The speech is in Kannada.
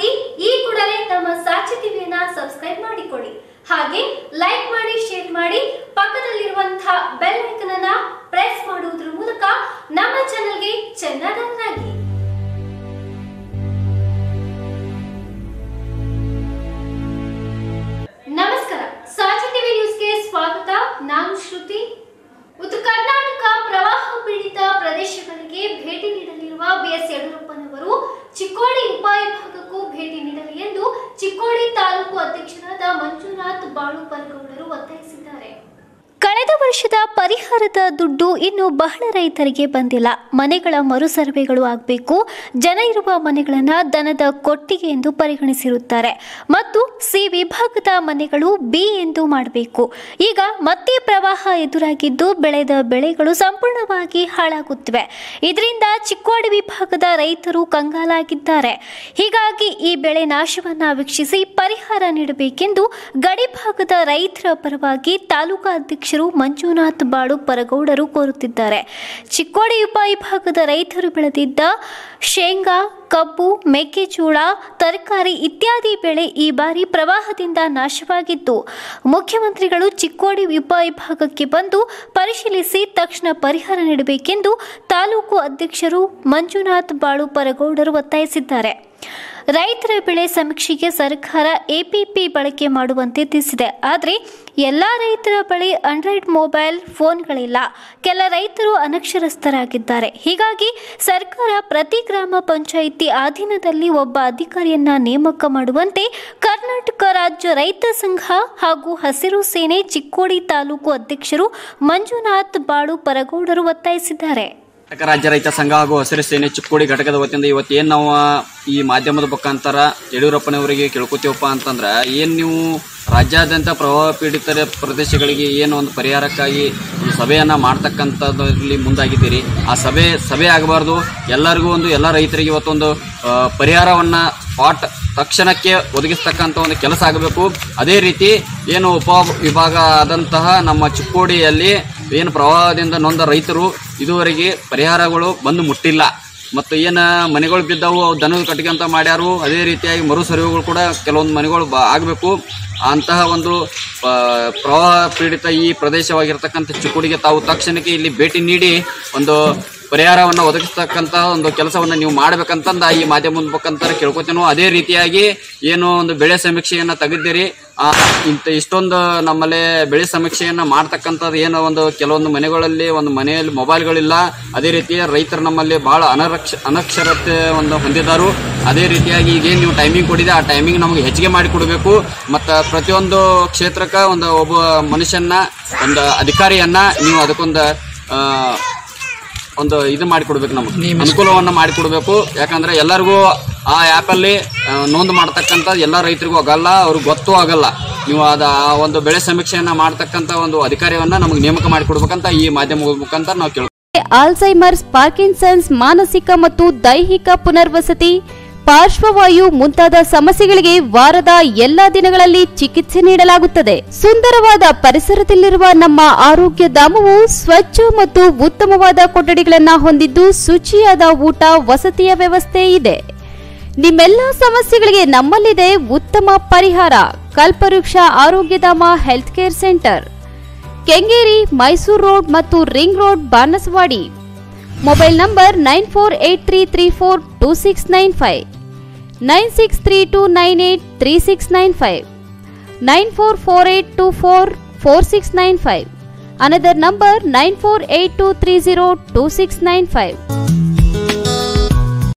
ವಿಡಿಯೋಸ್ಗಾಗಿ ಈ ಕೂಡಲೇ ನಮ್ಮ ಸಾಕ್ಷಿ ಟಿವಿಯನ್ನ ಸಬ್ಸ್ಕ್ರೈಬ್ ಮಾಡಿಕೊಳ್ಳಿ ಹಾಗೆ ಲೈಕ್ ಮಾಡಿ ಶೇರ್ ಮಾಡಿ ಪಕ್ಕದಲ್ಲಿರುವಂತಹ ಬೆಲ್ ಐಕನ್ ಅನ್ನ ಪ್ರೆಸ್ ಮಾಡುವುದರ ಮೂಲಕ ನಮ್ಮ ಚಾನೆಲ್ಗೆ ಚೆನ್ನಾಗಿ ನಮಸ್ಕಾರ ಸಾಕ್ಷಿ ಟಿವಿ ನ್ಯೂಸ್ಗೆ ಸ್ವಾಗತ ನಾನು ಶ್ರುತಿ ಉತ್ತರ ಕರ್ನಾಟಕ ಪ್ರವಾಹ ಪೀಡಿತ ಪ್ರದೇಶಗಳಿಗೆ ಭೇಟಿ ನೀಡಲಿರುವ ಬಿಎಸ್ ಯಡಿಯೂರಪ್ಪನವರು ಚಿಕ್ಕೋಡಿ ಉಪವಿಭಾಗಕ್ಕೂ ಭೇಟಿ ನೀಡಲಿ ಎಂದು ಚಿಕ್ಕೋಡಿ ತಾಲೂಕು ಅಧ್ಯಕ್ಷರಾದ ಮಂಜುನಾಥ್ ಬಾಳುಪರ್ಗೌಡರು ಒತ್ತಾಯಿಸಿದ್ದಾರೆ ಕಳೆದ ವರ್ಷದ ಪರಿಹಾರದ ದುಡ್ಡು ಇನ್ನು ಬಹಳ ರೈತರಿಗೆ ಬಂದಿಲ್ಲ ಮನೆಗಳ ಮರು ಸರ್ವೆಗಳು ಆಗಬೇಕು ಜನ ಇರುವ ಮನೆಗಳನ್ನು ದನದ ಕೊಟ್ಟಿಗೆ ಎಂದು ಪರಿಗಣಿಸಿರುತ್ತಾರೆ ಮತ್ತು ಸಿ ವಿಭಾಗದ ಮನೆಗಳು ಬಿ ಎಂದು ಮಾಡಬೇಕು ಈಗ ಮತ್ತೆ ಪ್ರವಾಹ ಎದುರಾಗಿದ್ದು ಬೆಳೆದ ಬೆಳೆಗಳು ಸಂಪೂರ್ಣವಾಗಿ ಹಾಳಾಗುತ್ತಿವೆ ಇದರಿಂದ ಚಿಕ್ಕೋಡಿ ವಿಭಾಗದ ರೈತರು ಕಂಗಾಲಾಗಿದ್ದಾರೆ ಹೀಗಾಗಿ ಈ ಬೆಳೆ ನಾಶವನ್ನ ವೀಕ್ಷಿಸಿ ಪರಿಹಾರ ನೀಡಬೇಕೆಂದು ಗಡಿ ಭಾಗದ ರೈತರ ಪರವಾಗಿ ತಾಲೂಕಾ ಅಧ್ಯಕ್ಷರು ಮಂಜುನಾಥ್ ಬಾಳು ಪರಗೌಡರು ಕೋರುತ್ತಿದ್ದಾರೆ ಚಿಕ್ಕೋಡಿ ಉಪವಿಭಾಗದ ರೈತರು ಬೆಳೆದಿದ್ದ ಶೇಂಗಾ ಕಬ್ಬು ಮೆಕ್ಕೆಜೋಳ ತರಕಾರಿ ಇತ್ಯಾದಿ ಬೆಳೆ ಈ ಬಾರಿ ಪ್ರವಾಹದಿಂದ ನಾಶವಾಗಿತ್ತು ಮುಖ್ಯಮಂತ್ರಿಗಳು ಚಿಕ್ಕೋಡಿ ಉಪವಿಭಾಗಕ್ಕೆ ಬಂದು ಪರಿಶೀಲಿಸಿ ತಕ್ಷಣ ಪರಿಹಾರ ನೀಡಬೇಕೆಂದು ತಾಲೂಕು ಅಧ್ಯಕ್ಷರು ಮಂಜುನಾಥ್ ಬಾಳು ಪರಗೌಡರು ಒತ್ತಾಯಿಸಿದ್ದಾರೆ ರೈತರ ಬೆಳೆ ಸಮೀಕ್ಷೆಗೆ ಸರ್ಕಾರ ಎಪಿಪಿ ಬಳಕೆ ಮಾಡುವಂತೆ ತಿಳಿಸಿದೆ ಆದರೆ ಎಲ್ಲ ರೈತರ ಬಳಿ ಆಂಡ್ರಾಯ್ಡ್ ಮೊಬೈಲ್ ಫೋನ್ಗಳಿಲ್ಲ ಕೆಲ ರೈತರು ಅನಕ್ಷರಸ್ಥರಾಗಿದ್ದಾರೆ ಹೀಗಾಗಿ ಸರ್ಕಾರ ಪ್ರತಿ ಗ್ರಾಮ ಪಂಚಾಯಿತಿ ಅಧೀನದಲ್ಲಿ ಒಬ್ಬ ಅಧಿಕಾರಿಯನ್ನ ನೇಮಕ ಮಾಡುವಂತೆ ಕರ್ನಾಟಕ ರಾಜ್ಯ ರೈತ ಸಂಘ ಹಾಗೂ ಹಸಿರು ಸೇನೆ ಚಿಕ್ಕೋಡಿ ತಾಲೂಕು ಅಧ್ಯಕ್ಷರು ಮಂಜುನಾಥ್ ಬಾಳು ಪರಗೌಡರು ಒತ್ತಾಯಿಸಿದ್ದಾರೆ ಕರ್ನಾಟಕ ರಾಜ್ಯ ರೈತ ಸಂಘ ಹಾಗೂ ಹಸಿರು ಸೇನೆ ಚಿಕ್ಕೋಡಿ ಘಟಕದ ವತಿಯಿಂದ ಇವತ್ತು ಏನ್ ನಾವು ಈ ಮಾಧ್ಯಮದ ಮುಖಾಂತರ ಯಡಿಯೂರಪ್ಪನವರಿಗೆ ಕೇಳ್ಕೊತೀವಪ್ಪ ಅಂತಂದ್ರ ಏನ್ ನೀವು ರಾಜ್ಯಾದ್ಯಂತ ಪ್ರವಾಹ ಪೀಡಿತ ಪ್ರದೇಶಗಳಿಗೆ ಏನು ಒಂದು ಪರಿಹಾರಕ್ಕಾಗಿ ಒಂದು ಸಭೆಯನ್ನ ಮಾಡ್ತಕ್ಕಂಥದ್ರಲ್ಲಿ ಮುಂದಾಗಿದ್ದೀರಿ ಆ ಸಭೆ ಸಭೆ ಆಗಬಾರ್ದು ಎಲ್ಲರಿಗೂ ಒಂದು ಎಲ್ಲ ರೈತರಿಗೆ ಇವತ್ತೊಂದು ಆ, ಪರಿಹಾರವನ್ನ ಸ್ಪಾಟ್ ತಕ್ಷಣಕ್ಕೆ ಒದಗಿಸ್ತಕ್ಕಂಥ ಒಂದು ಕೆಲಸ ಆಗಬೇಕು ಅದೇ ರೀತಿ ಏನು ಉಪ ವಿಭಾಗ ಆದಂತಹ ನಮ್ಮ ಚಿಕ್ಕೋಡಿಯಲ್ಲಿ ಏನು ಪ್ರವಾಹದಿಂದ ನೊಂದ ರೈತರು ಇದುವರೆಗೆ ಪರಿಹಾರಗಳು ಬಂದು ಮುಟ್ಟಿಲ್ಲ ಮತ್ತು ಏನು ಮನೆಗಳು ಬಿದ್ದವು ಅವು ದನದ ಕಟ್ಟಿಗೆ ಅಂತ ಮಾಡ್ಯಾರು ಅದೇ ರೀತಿಯಾಗಿ ಮರು ಸರ್ವೆಗಳು ಕೂಡ ಕೆಲವೊಂದು ಮನೆಗಳು ಬ ಆಗಬೇಕು ಅಂತಹ ಒಂದು ಆ, ಪ್ರವಾಹ ಪೀಡಿತ ಈ ಪ್ರದೇಶವಾಗಿರ್ತಕ್ಕಂಥ ಚಿಕ್ಕೋಡಿಗೆ ತಾವು ತಕ್ಷಣಕ್ಕೆ ಇಲ್ಲಿ ಭೇಟಿ ನೀಡಿ ಒಂದು ಪರಿಹಾರವನ್ನು ಒದಗಿಸ್ತಕ್ಕಂತಹ ಒಂದು ಕೆಲಸವನ್ನು ನೀವು ಮಾಡ್ಬೇಕಂತಂದ ಈ ಮಾಧ್ಯಮದ ಮುಖಾಂತರ ಕೇಳ್ಕೊತೇನೋ ಅದೇ ರೀತಿಯಾಗಿ ಏನು ಒಂದು ಬೆಳೆ ಸಮೀಕ್ಷೆಯನ್ನ ತೆಗೆದಿರಿ ಆ, ಇಂಥ ಇಷ್ಟೊಂದು ನಮ್ಮಲ್ಲಿ ಬೆಳೆ ಸಮೀಕ್ಷೆಯನ್ನ ಮಾಡ್ತಕ್ಕಂಥದ್ದು ಏನೋ ಒಂದು ಕೆಲವೊಂದು ಮನೆಗಳಲ್ಲಿ ಒಂದು ಮನೆಯಲ್ಲಿ ಮೊಬೈಲ್ಗಳಿಲ್ಲ ಅದೇ ರೀತಿ ರೈತರು ನಮ್ಮಲ್ಲಿ ಬಹಳ ಅನರಕ್ಷ ಅನಕ್ಷರತೆ ಒಂದು ಹೊಂದಿದ್ದಾರು ಅದೇ ರೀತಿಯಾಗಿ ಈಗೇನು ನೀವು ಟೈಮಿಂಗ್ ಕೊಡಿದೆ ಆ ಟೈಮಿಂಗ್ ನಮಗೆ ಹೆಚ್ಚಿಗೆ ಮಾಡಿ ಕೊಡಬೇಕು ಮತ್ತು ಪ್ರತಿಯೊಂದು ಕ್ಷೇತ್ರಕ್ಕೆ ಒಂದು ಒಬ್ಬ ಮನುಷ್ಯನ ಒಂದು ಅಧಿಕಾರಿಯನ್ನ ನೀವು ಅದಕ್ಕೊಂದು ಆ, ಒಂದು ಇದು ಮಾಡಿಕೊಡ್ಬೇಕು ನಮಗೆ ಅನುಕೂಲವನ್ನು ಮಾಡಿಕೊಡ್ಬೇಕು ಯಾಕಂದ್ರೆ ಎಲ್ಲರಿಗೂ ಆ ಆ್ಯಪಲ್ಲಿ ನೋಂದು ಮಾಡ್ತಕ್ಕಂಥ ಎಲ್ಲ ರೈತರಿಗೂ ಆಗಲ್ಲ ಅವ್ರಿಗೆ ಗೊತ್ತೂ ಆಗಲ್ಲ ನೀವು ಅದ ಆ ಒಂದು ಬೆಳೆ ಸಮೀಕ್ಷೆಯನ್ನ ಮಾಡ್ತಕ್ಕಂಥ ಒಂದು ಅಧಿಕಾರಿಯನ್ನ ನಮಗೆ ನೇಮಕ ಮಾಡಿಕೊಡ್ಬೇಕಂತ ಈ ಮಾಧ್ಯಮ ಮುಖಾಂತರ ನಾವು ಕೇಳ್ತೀವಿ ಆಲ್ಝೈಮರ್ಸ್ ಪಾರ್ಕಿನ್ಸನ್ಸ್ ಮಾನಸಿಕ ಮತ್ತು ದೈಹಿಕ ಪುನರ್ವಸತಿ ಪಾರ್ಶ್ವವಾಯು ಮುಂತಾದ ಸಮಸ್ಯೆಗಳಿಗೆ ವಾರದ ಎಲ್ಲಾ ದಿನಗಳಲ್ಲಿ ಚಿಕಿತ್ಸೆ ನೀಡಲಾಗುತ್ತದೆ ಸುಂದರವಾದ ಪರಿಸರದಲ್ಲಿರುವ ನಮ್ಮ ಆರೋಗ್ಯ ಧಾಮವು ಸ್ವಚ್ಛ ಮತ್ತು ಉತ್ತಮವಾದ ಕೊಠಡಿಗಳನ್ನು ಹೊಂದಿದ್ದು ಶುಚಿಯಾದ ಊಟ ವಸತಿಯ ವ್ಯವಸ್ಥೆ ಇದೆ ನಿಮ್ಮೆಲ್ಲ ಸಮಸ್ಯೆಗಳಿಗೆ ನಮ್ಮಲ್ಲಿದೆ ಉತ್ತಮ ಪರಿಹಾರ Kalpavriksha Arogyadhama health care centre Kengeri Mysuru road ಮತ್ತು ring road Banaswadi mobile number nine four eight three three four two six nine five nine six three two nine eight three six nine five nine four four eight two four four six nine five another number nine four eight two three zero two six nine five